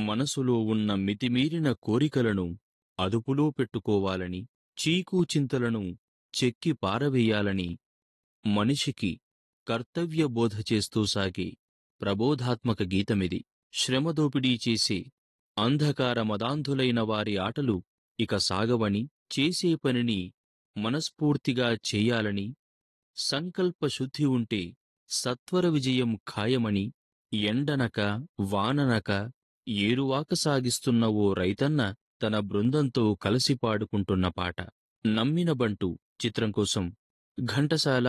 మనసులో ఉన్న మితిమీరిన కోరికలను అదుపులో పెట్టుకోవాలని చీకు చింతలను చెక్కి పారవేయాలని మనిషికి కర్తవ్య బోధ చేస్తూ సాగే ప్రబోధాత్మక గీతమిది శ్రమదోపిడీ చేసే అంధకార మదాంధులైన వారి ఆటలు ఇక సాగవని చేసే పనిని మనస్ఫూర్తిగా చేయాలని సంకల్ప శుద్ధి ఉంటే సత్వర విజయం ఖాయమని ఎండనక వాననక ఏరువాక సాగిస్తున్న ఓ రైతన్న తన బృందంతో కలిసి పాడుకుంటున్న పాట నమ్మిన బంటు చిత్రం కోసం ఘంటసాల